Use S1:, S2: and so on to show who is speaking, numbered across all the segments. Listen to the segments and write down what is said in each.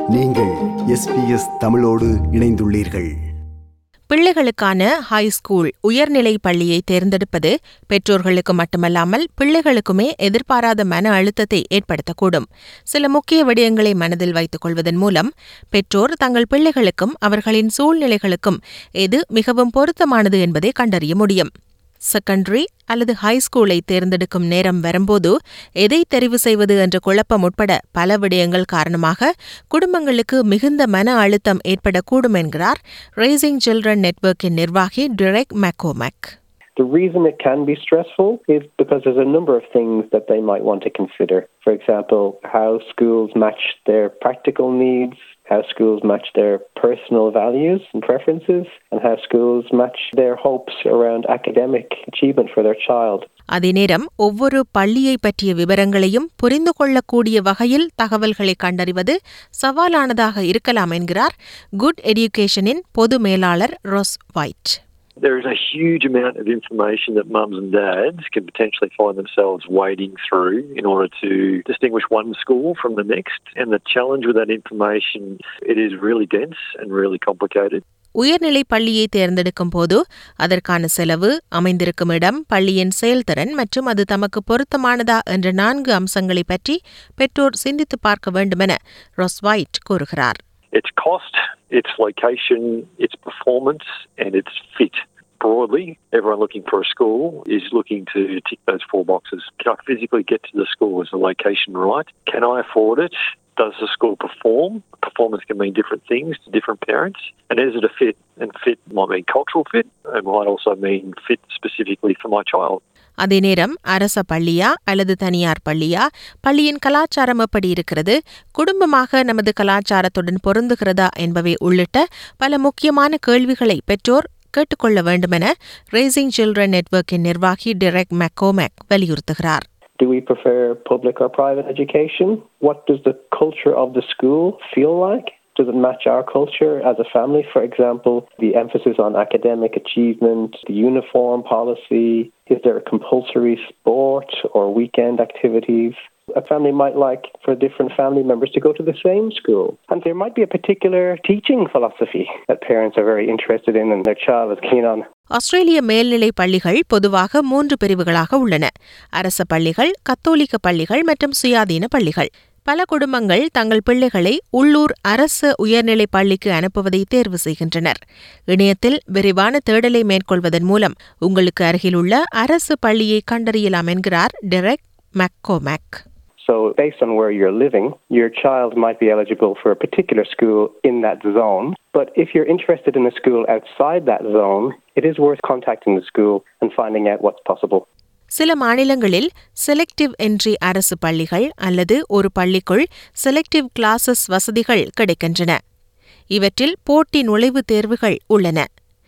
S1: நீங்கள் எஸ்பிஎஸ் தமிழோடு இணைந்துள்ளீர்கள்
S2: பிள்ளைகளுக்கான ஹை ஸ்கூல் உயர்நிலை பள்ளியை தேர்ந்தெடுப்பது பெற்றோர்களுக்கு மட்டுமல்லாமல் பிள்ளைகளுக்குமே எதிர்பாராத மன அழுத்தத்தை ஏற்படுத்தக்கூடும் சில முக்கிய விடயங்களை மனதில் வைத்துக் கொள்வதன் மூலம் பெற்றோர் தங்கள் பிள்ளைகளுக்கும் அவர்களின் சூழ்நிலைகளுக்கும் எது மிகவும் பொருத்தமானது என்பதை கண்டறிய முடியும் செகண்டரி அல்லது ஹை ஸ்கூலை தேர்ந்தெடுக்கும் நேரம் வரும்போது எதை தெரிவு செய்வது என்ற குழப்பம் உட்பட பல விடயங்கள் காரணமாக குடும்பங்களுக்கு மிகுந்த மன அழுத்தம் ஏற்படக்கூடும் என்கிறார் ரேசிங் சில்ட்ரன் நெட்வொர்க்கின் நிர்வாகி டிரெக் மேக்கோமேக்
S3: The reason it can be stressful is because there's a number of things that they might want to consider. For example, how schools match their practical needs, how schools match their personal values and preferences, and how schools match their hopes around academic achievement for their child.
S2: அதே நேரம் ஒவ்வொரு பள்ளியை பற்றிய விவரங்களையும் புரிந்து கொள்ளக்கூடிய வகையில் தகவல்களை கண்டறிவது சவாலானதாக இருக்கலாம் என்கிறார் குட் எடியூகேஷனின் பொது மேலாளர் Ross White
S4: There is a huge amount of information that mums and dads can potentially find themselves wading through in order to distinguish one school from the next. And the challenge with that information, it is really dense and really complicated.
S2: உயர்நிலை பள்ளியை தேர்ந்தெடுக்கும் போது அதற்கான செலவு அமைந்திருக்கும் இடம் பள்ளியின் செயல்திறன் மற்றும் அது தமக்கு பொருத்தமானதா என்ற நான்கு அம்சங்களை பற்றி பெற்றோர் சிந்தித்து பார்க்க வேண்டுமென ரொஸ்வைட் கூறுகிறார்
S4: Its cost, its location, its performance, and its fit. Broadly, everyone looking for a school is looking to tick those four boxes. Can I physically get to the school? Is the location right? Can I afford it? Does the school perform? Performance can mean different things to different parents. And is it a fit? And fit might mean cultural fit. It might also mean fit specifically for my child.
S2: அதே நேரம் அரச பள்ளியா அல்லது தனியார் பள்ளியா பள்ளியின் கலாச்சாரம் எப்படி இருக்கிறது குடும்பமாக நமது கலாச்சாரத்துடன் பொருந்துகிறதா என்பவை உள்ளிட்ட பல முக்கியமான கேள்விகளை பெற்றோர் கேட்டுக்கொள்ள வேண்டுமென ரேசிங் சில்ட்ரன் நெட்வொர்க்கின் நிர்வாகி டிரெக் மெக்கோமேக் வலியுறுத்துகிறார்
S3: Do we prefer public or private education? What does the culture of the school feel like? Does it match our culture as a family? For example, the emphasis on academic achievement, the uniform policy, is there a compulsory sport or weekend activities? A family might like for different family members to go to the same school. And there might be a particular teaching philosophy that parents are very interested in and their child is keen on.
S2: ஆஸ்திரேலிய மேல்நிலை பள்ளிகள் பொதுவாக மூன்று பிரிவுகளாக உள்ளன அரச பள்ளிகள் கத்தோலிக்க பள்ளிகள் மற்றும் சுயாதீன பள்ளிகள் பல குடும்பங்கள் தங்கள் பிள்ளைகளை உள்ளூர் அரசு உயர்நிலை பள்ளிக்கு அனுப்புவதை தேர்வு செய்கின்றனர் இணையத்தில் விரிவான தேடலை மேற்கொள்வதன் மூலம் உங்களுக்கு அருகிலுள்ள அரசு பள்ளியை கண்டறியலாம் என்கிறார் Derek McCormack
S3: So, based on where you're living, your child might be eligible for a particular school in that zone. But if you're interested in a school outside that zone, it is worth contacting the school and finding out what's possible.
S2: சில மாநிலங்களில் selective entry அரசு பள்ளிகள் அல்லது ஒரு பள்ளிக்குள் selective classes வசதிகள் கிடைக்கின்றன இவற்றில் போட்டி நுழைவுத் தேர்வுகள் உள்ளன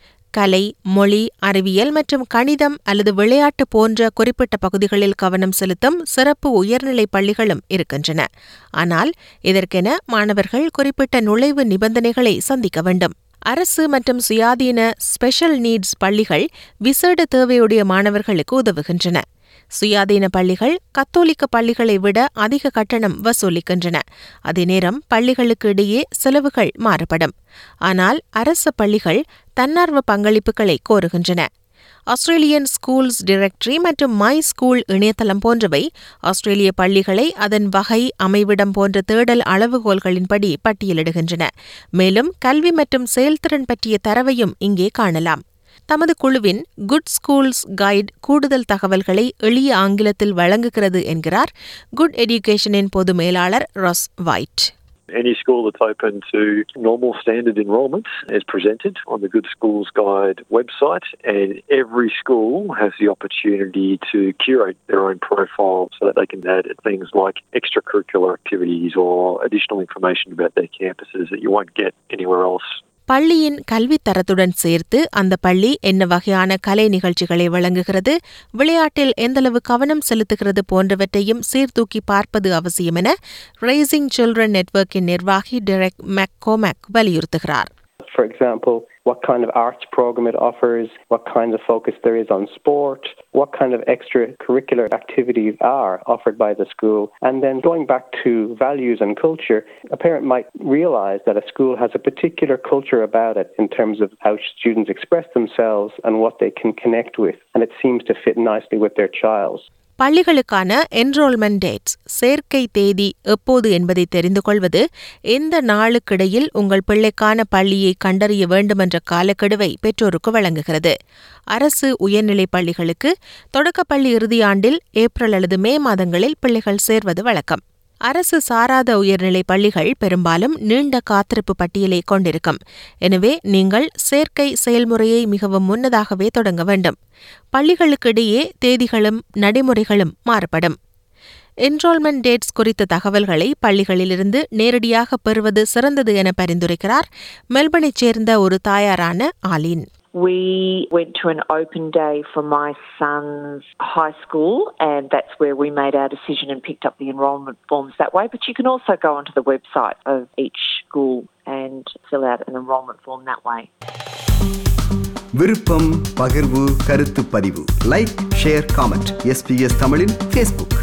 S2: கலை மொழி அறிவியல் மற்றும் கணிதம் அல்லது விளையாட்டு போன்ற குறிப்பிட்ட பகுதிகளில் கவனம் செலுத்தும் சிறப்பு உயர்நிலை பள்ளிகளும் இருக்கின்றன ஆனால் இதற்கென மாணவர்கள் குறிப்பிட்ட நுழைவு நிபந்தனைகளை சந்திக்க வேண்டும் அரசு மற்றும் சுயாதீன ஸ்பெஷல் நீட்ஸ் பள்ளிகள் விசேட தேவையுடைய மாணவர்களுக்கு உதவுகின்றன சுயாதீன பள்ளிகள் கத்தோலிக்க பள்ளிகளை விட அதிக கட்டணம் வசூலிக்கின்றன அதே நேரம் பள்ளிகளுக்கு இடையே செலவுகள் மாறுபடும் ஆனால் அரச பள்ளிகள் தன்னார்வ பங்களிப்புகளை கோருகின்றன ஆஸ்திரேலியன் ஸ்கூல்ஸ் டிரெக்டரி மற்றும் மை ஸ்கூல் இணையதளம் போன்றவை ஆஸ்திரேலிய பள்ளிகளை அதன் வகை அமைவிடம் போன்ற தேடல் அளவுகோல்களின்படி பட்டியலிடுகின்றன மேலும் கல்வி மற்றும் செயல்திறன் பற்றிய தரவையும் இங்கே காணலாம் தமது குழுவின் குட் ஸ்கூல்ஸ் கைட் கூடுதல் தகவல்களை எளிய ஆங்கிலத்தில் வழங்குகிறது என்கிறார் குட் எடியூகேஷனின் பொது மேலாளர் Ross White
S4: Any school that's open to normal standard enrolment is presented on the Good Schools Guide website, and every school has the opportunity to curate their own profile so that they can add things like extracurricular activities or additional information about their campuses that you won't get anywhere else.
S2: பள்ளியின் கல்வித் தரத்துடன் சேர்த்து அந்த பள்ளி என்ன வகையான கலை நிகழ்ச்சிகளை வழங்குகிறது விளையாட்டில் எந்தளவு கவனம் செலுத்துகிறது போன்றவற்றையும் சீர்தூக்கி பார்ப்பது அவசியம் என ரேசிங் சில்ட்ரன் நெட்வொர்க்கின் நிர்வாகி டெரெக் மெக்கோமேக் வலியுறுத்துகிறார்
S3: For example, what kind of arts program it offers, what kind of focus there is on sport, what kind of extracurricular activities are offered by the school. And then going back to values and culture, a parent might realize that a school has a particular culture about it in terms of how students express themselves and what they can connect with. And it seems to fit nicely with their child.
S2: பள்ளிகளுக்கான enrolment dates சேர்க்கை தேதி எப்போது என்பதை தெரிந்து கொள்வது எந்த நாளுக்கிடையில் உங்கள் பிள்ளைக்கான பள்ளியை கண்டறிய வேண்டுமென்ற காலக்கெடுவை பெற்றோருக்கு வழங்குகிறது அரசு உயர்நிலைப் பள்ளிகளுக்கு தொடக்கப்பள்ளி இறுதியாண்டில் ஏப்ரல் அல்லது மே மாதங்களில் பிள்ளைகள் சேர்வது வழக்கம் அரசு சாராத உயர்நிலை பள்ளிகள் பெரும்பாலும் நீண்ட காத்திருப்பு பட்டியலை கொண்டிருக்கும் எனவே நீங்கள் சேர்க்கை செயல்முறையை மிகவும் முன்னதாகவே தொடங்க வேண்டும் பள்ளிகளுக்கிடையே தேதிகளும் நடைமுறைகளும் மாறுபடும் என்ரோல்மெண்ட் டேட்ஸ் குறித்த தகவல்களை பள்ளிகளிலிருந்து நேரடியாக பெறுவது சிறந்தது என பரிந்துரைக்கிறார் மெல்பர்னைச் சேர்ந்த ஒரு தாயாரான ஆலின்
S5: We went to an open day for my son's high school, and that's where we made our decision and picked up the enrolment forms that way. But you can also go onto the website of each school and fill out an enrolment form that way.
S1: விருப்பம் பகிர்வு கருத்து பதிவு like share comment SBS தமிழின் Facebook